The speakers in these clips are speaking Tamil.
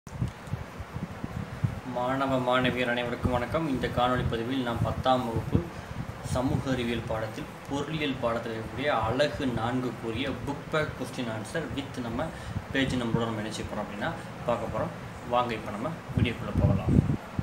மாணவ மாணவியர் அனைவருக்கும் வணக்கம் இந்த காணொளி பதிவில் நாம் பத்தாம் வகுப்பு சமூக அறிவியல் பாடத்தில் பொருளியல் பாடத்தில் இருக்கக்கூடிய அழகு நான்கு கூறிய book back question answer with நம்ம பேஜ் நம்பரோட நம்ம என்ன செய்ய போகிறோம் அப்படின்னா பார்க்க போகிறோம் வாங்க இப்போ நம்ம வீடியோக்குள்ளே போகலாம்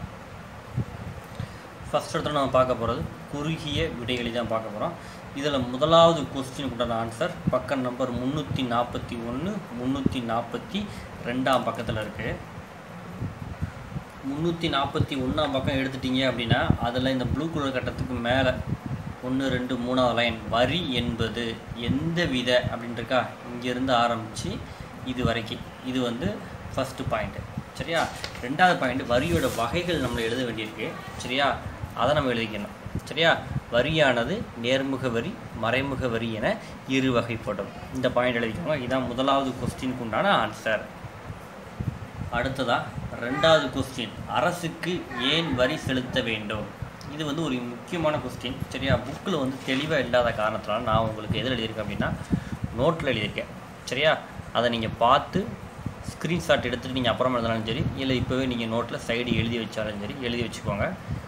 ஃபஸ்ட் இடத்துல நம்ம பார்க்க போகிறது குறுகிய விடைகளை தான் பார்க்க போகிறோம் இதில் முதலாவது கொஸ்டினுக்கு உண்டான ஆன்சர் பக்கம் நம்பர் முந்நூற்றி நாற்பத்தி ஒன்று முந்நூற்றி நாற்பத்தி ரெண்டாம் பக்கத்தில் இருக்குது முந்நூற்றி நாற்பத்தி ஒன்றாம் பக்கம் எடுத்துட்டீங்க அப்படின்னா அதில் இந்த ப்ளூ கலர் கட்டத்துக்கு மேலே ஒன்று ரெண்டு மூணாவது லைன் வரி என்பது எந்த வித அப்படின்னு இருக்கா இங்கேருந்து ஆரம்பித்து இது வரைக்கும் இது வந்து ஃபஸ்ட்டு பாயிண்ட்டு சரியா ரெண்டாவது பாயிண்ட் வரியோட வகைகள் நம்மளை எழுத வேண்டியிருக்கு சரியா அதை நம்ம எழுதிக்கணும் சரியா வரியானது நேர்முக வரி மறைமுக வரி என இரு வகைப்படும் இந்த பாயிண்ட் எழுதிக்கோங்க இதுதான் முதலாவது கொஸ்டினுக்கு உண்டான ஆன்சர் அடுத்ததா ரெண்டாவது கொஸ்டின் அரசுக்கு ஏன் வரி செலுத்த வேண்டும் இது வந்து ஒரு முக்கியமான கொஸ்டின் சரியா புக்கில் வந்து தெளிவாக இல்லாத காரணத்தினால நான் உங்களுக்கு எதில் எழுதியிருக்கேன் அப்படின்னா நோட்டில் எழுதியிருக்கேன் சரியா அதை நீங்கள் பார்த்து ஸ்க்ரீன்ஷாட் எடுத்துகிட்டு நீங்கள் அப்புறமா எழுதினாலும் சரி இல்லை இப்போவே நீங்கள் நோட்டில் சைடு எழுதி வச்சாலும் சரி எழுதி வச்சுக்கோங்க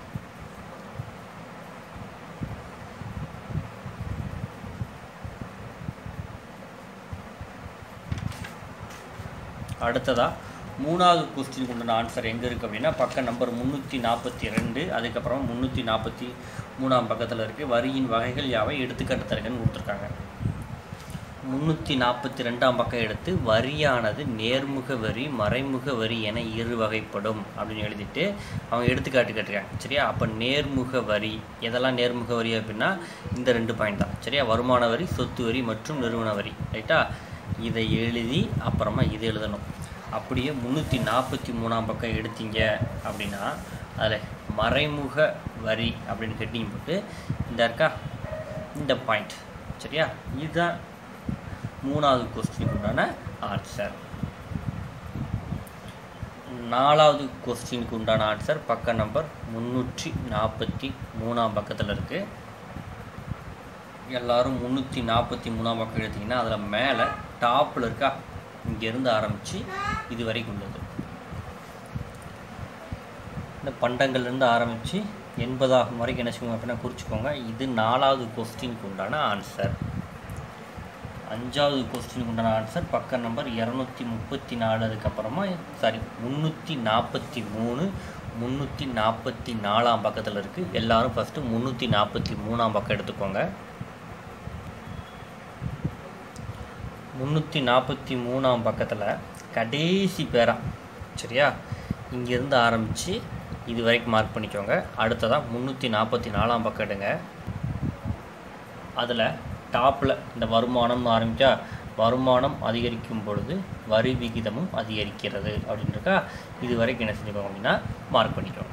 அடுத்ததாக மூணாவது கொஸ்டினுக்கு உண்டான ஆன்சர் எங்கே இருக்குது அப்படின்னா பக்கம் நம்பர் முந்நூற்றி நாற்பத்தி ரெண்டு அதுக்கப்புறம் முந்நூற்றி நாற்பத்தி மூணாம் பக்கத்தில் இருக்குது வரியின் வகைகள் யாவை எடுத்துக்காட்டு தருகன்னு கொடுத்துருக்காங்க முந்நூற்றி நாற்பத்தி ரெண்டாம் பக்கம் எடுத்து வரியானது நேர்முக வரி மறைமுக வரி என இரு வகைப்படும் அப்படின்னு எழுதிட்டு அவங்க எடுத்துக்காட்டு கேட்டிருக்காங்க சரியா அப்போ நேர்முக வரி எதெல்லாம் நேர்முக வரி அப்படின்னா இந்த ரெண்டு பாயிண்ட் தான் சரியா வருமான வரி சொத்து வரி மற்றும் நிறுவன வரி ரைட்டா இதை எழுதி அப்புறமா இது எழுதணும் அப்படியே முந்நூற்றி நாற்பத்தி மூணாம் பக்கம் எடுத்தீங்க அப்படின்னா அதில் மறைமுக வரி அப்படின்னு ஹெட்டிங் போட்டு இந்த இருக்கா இந்த பாயிண்ட் சரியா இதுதான் மூணாவது கொஸ்டினுக்கு உண்டான ஆன்சர் நாலாவது கொஸ்டினுக்கு உண்டான ஆன்சர் பக்க நம்பர் முந்நூற்றி நாற்பத்தி மூணாம் பக்கத்தில் இருக்குது எல்லோரும் முந்நூற்றி நாற்பத்தி மூணாம் பக்கம் எடுத்திங்கன்னா அதில் மேலே டாப்பில் இருக்கா இங்கேருந்து ஆரம்பித்து இது வரைக்கும் உள்ளது இந்த பண்டங்கள்லேருந்து ஆரம்பித்து எண்பதாகும் வரைக்கும் என்ன செய்வோம் அப்படின்னா குறிச்சிக்கோங்க இது நாலாவது கொஸ்டினுக்கு உண்டான ஆன்சர் அஞ்சாவது கொஸ்டினுக்கு உண்டான ஆன்சர் பக்கம் நம்பர் இரநூத்தி முப்பத்தி நாலு அதுக்கப்புறமா சாரி முந்நூற்றி நாற்பத்தி மூணு முந்நூற்றி நாற்பத்தி நாலாம் பக்கத்தில் இருக்குது எல்லோரும் ஃபஸ்ட்டு முந்நூற்றி நாற்பத்தி மூணாம் பக்கம் எடுத்துக்கோங்க முந்நூற்றி நாற்பத்தி மூணாம் பக்கத்தில் கடைசி பேரா சரியா இங்கேருந்து ஆரம்பித்து இது வரைக்கும் மார்க் பண்ணிக்கோங்க அடுத்ததாக முந்நூற்றி நாற்பத்தி நாலாம் பக்கம் எடுங்க அதில் டாப்பில் இந்த வருமானம்னு ஆரம்பித்தா வருமானம் அதிகரிக்கும் பொழுது வரி விகிதமும் அதிகரிக்கிறது அப்படின்றக்கா இது வரைக்கும் என்ன செஞ்சுக்கோங்க அப்படின்னா மார்க் பண்ணிக்கோங்க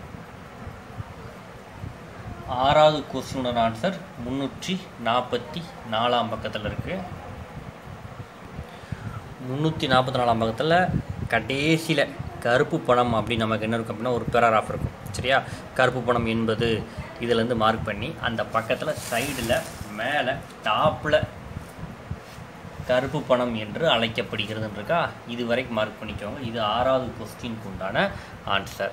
ஆறாவது கொஸ்டினோட ஆன்சர் முந்நூற்றி நாற்பத்தி நாலாம் பக்கத்தில் இருக்குது முந்நூற்றி நாற்பத்தி நாலாம் பக்கத்தில் கடைசியில் கருப்பு பணம் அப்படின்னு நமக்கு என்ன இருக்கும் அப்படின்னா ஒரு பேராகிராஃப் இருக்கும் சரியா கருப்பு பணம் என்பது இதிலேருந்து மார்க் பண்ணி அந்த பக்கத்தில் சைடில் மேலே டாப்பில் கருப்பு பணம் என்று அழைக்கப்படுகிறதுன்றக்கா இது வரைக்கும் மார்க் பண்ணிக்கோங்க இது ஆறாவது கொஸ்டினுக்கு உண்டான ஆன்சர்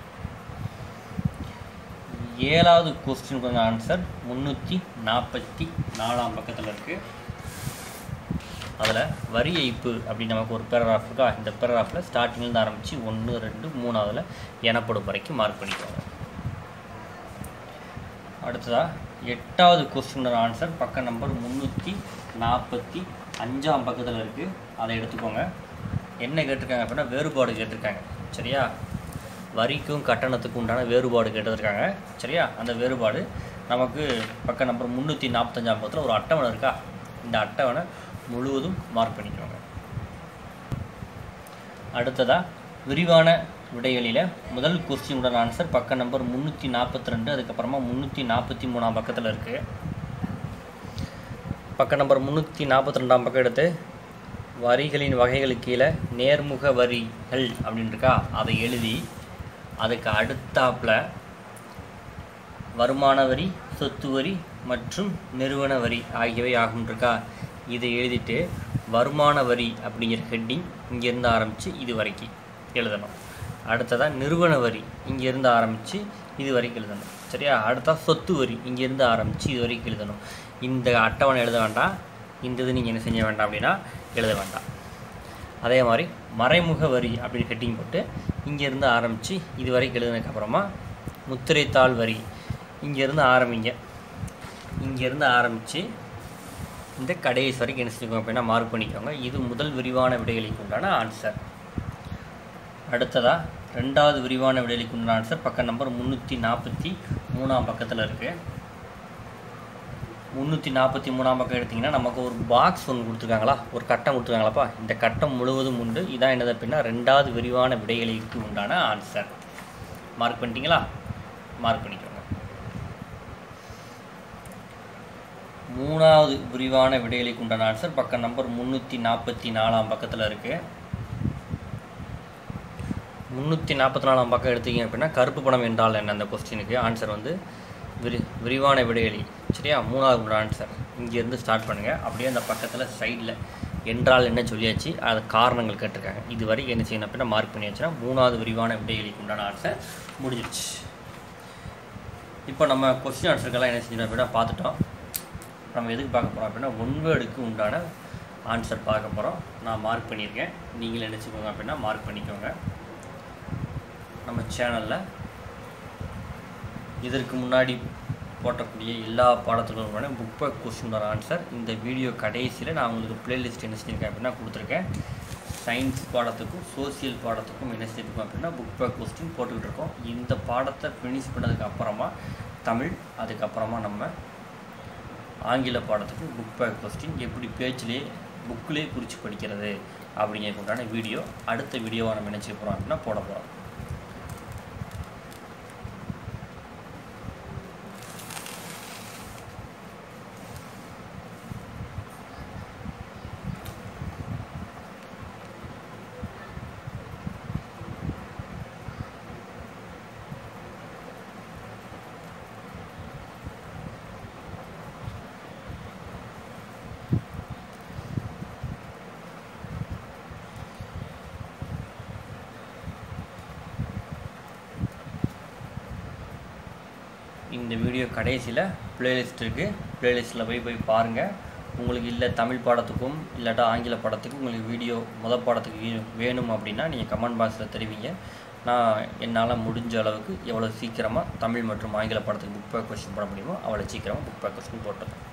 ஏழாவது கொஸ்டினுக்கு ஆன்சர் முந்நூற்றி நாற்பத்தி நாலாம் பக்கத்தில் இருக்குது அதில் வரி ஏய்ப்பு அப்படின்னு நமக்கு ஒரு பேராகிராஃப் இருக்கா இந்த பேராகிராஃபில் ஸ்டார்டிங்லேருந்து ஆரம்பித்து ஒன்று ரெண்டு மூணாவதில் எனப்படும் வரைக்கும் மார்க் பண்ணிக்கோங்க அடுத்ததாக எட்டாவது கொஸ்டினோட ஆன்சர் பக்கம் நம்பர் முந்நூற்றி நாற்பத்தி அஞ்சாம் பக்கத்தில் இருக்குது அதை எடுத்துக்கோங்க என்ன கேட்டிருக்காங்க அப்படின்னா வேறுபாடு கேட்டிருக்காங்க சரியா வரிக்கும் கட்டணத்துக்கும் உண்டான வேறுபாடு கேட்டிருக்காங்க சரியா அந்த வேறுபாடு நமக்கு பக்கம் நம்பர் முந்நூற்றி நாற்பத்தஞ்சாம் பக்கத்தில் ஒரு அட்டவணை இருக்கா இந்த அட்டவணை முழுவதும் மார்க் பண்ணிக்கோங்க அடுத்ததாக விரிவான விடைகளில் முதல் கொஸ்டினுடன் ஆன்சர் பக்க நம்பர் முந்நூற்றி நாற்பத்தி ரெண்டு அதுக்கப்புறமா முந்நூற்றி நாற்பத்தி மூணாம் பக்கத்தில் இருக்குது பக்க நம்பர் முந்நூற்றி நாற்பத்தி ரெண்டாம் பக்கம் எடுத்து வரிகளின் வகைகளுக்கு கீழே நேர்முக வரிகள் அப்படின்னு இருக்கா அதை எழுதி அதுக்கு அடுத்தாப்பில் வருமான வரி சொத்து வரி மற்றும் நிறுவன வரி ஆகியவை ஆகும் இருக்கா இதை எழுதிட்டு வருமான வரி அப்படிங்கிற ஹெட்டிங் இங்கேருந்து ஆரம்பித்து இது வரைக்கும் எழுதணும் அடுத்ததாக நிறுவன வரி இங்கேருந்து ஆரம்பித்து இது வரைக்கும் எழுதணும் சரியா அடுத்தா சொத்து வரி இங்கேருந்து ஆரம்பித்து இது வரைக்கும் எழுதணும் இந்த அட்டவணை எழுத வேண்டாம் இந்த இது நீங்கள் என்ன செய்ய வேண்டாம் அப்படின்னா எழுத வேண்டாம் அதே மாதிரி மறைமுக வரி அப்படின்னு ஹெட்டிங் போட்டு இங்கேருந்து ஆரம்பித்து இது வரைக்கும் எழுதுனதுக்கப்புறமா முத்திரைத்தாள் வரி இங்கேருந்து ஆரம்பிங்க இங்கேருந்து ஆரம்பித்து இந்த கடைசி வரைக்கும் என்ன செஞ்சுக்கோங்க அப்படின்னா மார்க் பண்ணிக்கோங்க இது முதல் விரிவான விடைகளுக்கு உண்டான ஆன்சர் அடுத்ததாக ரெண்டாவது விரிவான விடைகளுக்கு உண்டான ஆன்சர் பக்கம் நம்பர் முந்நூற்றி நாற்பத்தி மூணாம் பக்கத்தில் இருக்குது முந்நூற்றி நாற்பத்தி மூணாம் பக்கம் எடுத்திங்கன்னா நமக்கு ஒரு பாக்ஸ் ஒன்று கொடுத்துருக்காங்களா ஒரு கட்டம் கொடுத்துருக்காங்களாப்பா இந்த கட்டம் முழுவதும் உண்டு இதான் என்னது அப்படின்னா ரெண்டாவது விரிவான விடைகளுக்கு உண்டான ஆன்சர் மார்க் பண்ணிட்டீங்களா மார்க் பண்ணிக்கோங்க மூணாவது விரிவான விடைகளுக்கு உண்டான ஆன்சர் பக்கம் நம்பர் முந்நூற்றி நாற்பத்தி நாலாம் பக்கத்தில் இருக்குது முந்நூற்றி நாற்பத்தி நாலாம் பக்கம் எடுத்தீங்க அப்படின்னா கருப்பு பணம் என்றால் என்ன அந்த கொஸ்டினுக்கு ஆன்சர் வந்து விரி விரிவான விடையளி சரியா மூணாவது உள்ள ஆன்சர் இங்கேருந்து ஸ்டார்ட் பண்ணுங்கள் அப்படியே அந்த பக்கத்தில் சைடில் என்றால் என்ன சொல்லியாச்சு அது காரணங்கள் கேட்டிருக்காங்க இது வரைக்கும் என்ன செய்யணும் அப்படின்னா மார்க் பண்ணியாச்சுன்னா மூணாவது விரிவான விடையளிக்கு உண்டான ஆன்சர் முடிஞ்சிருச்சு இப்போ நம்ம கொஸ்டின் ஆன்சருக்கெல்லாம் என்ன செஞ்சோம் அப்படின்னா பார்த்துட்டோம் நம்ம எதுக்கு பார்க்க போகிறோம் அப்படின்னா ஒன் வேர்டுக்கு உண்டான ஆன்சர் பார்க்க போகிறோம் நான் மார்க் பண்ணியிருக்கேன் நீங்கள் நினச்சிக்கோங்க அப்படின்னா மார்க் பண்ணிக்கோங்க நம்ம சேனலில் இதற்கு முன்னாடி போட்டக்கூடிய எல்லா பாடத்துக்கும் புக் பேக் கொஸ்டினோட ஆன்சர் இந்த வீடியோ கடைசியில் நான் உங்களுக்கு பிளேலிஸ்ட் என்ன செஞ்சுருக்கேன் அப்படின்னா கொடுத்துருக்கேன் சயின்ஸ் பாடத்துக்கும் சோசியல் பாடத்துக்கும் என்ன செஞ்சுருக்கோம் அப்படின்னா புக் பேக் கொஸ்டின் போட்டுக்கிட்டு இருக்கோம் இந்த பாடத்தை ஃபினிஷ் பண்ணதுக்கு அப்புறமா தமிழ் அதுக்கப்புறமா நம்ம ஆங்கில பாடத்துக்கு புக் பேக் கொஸ்டின் எப்படி பேச்சிலே புக்கிலே குறித்து படிக்கிறது அப்படிங்கிறதுக்கு உண்டான வீடியோ அடுத்த வீடியோவை நம்ம நினச்சி போகிறோம் அப்படின்னா போட போகிறோம் இந்த வீடியோ கடைசியில் பிளேலிஸ்ட் இருக்குது பிளேலிஸ்ட்டில் போய் போய் பாருங்கள் உங்களுக்கு இல்லை தமிழ் பாடத்துக்கும் இல்லாட்டா ஆங்கில பாடத்துக்கும் உங்களுக்கு வீடியோ முதல் பாடத்துக்கு வே- வேணும் அப்படின்னா நீங்கள் கமெண்ட் பாக்ஸில் தெரிவிங்க நான் என்னால் முடிஞ்ச அளவுக்கு எவ்வளோ சீக்கிரமாக தமிழ் மற்றும் ஆங்கில பாடத்துக்கு புக் பேக் கொஸ்டின் போட முடியுமோ அவ்வளோ சீக்கிரமாக புக் பேக் கொஸ்டின் போட்டுருக்கேன்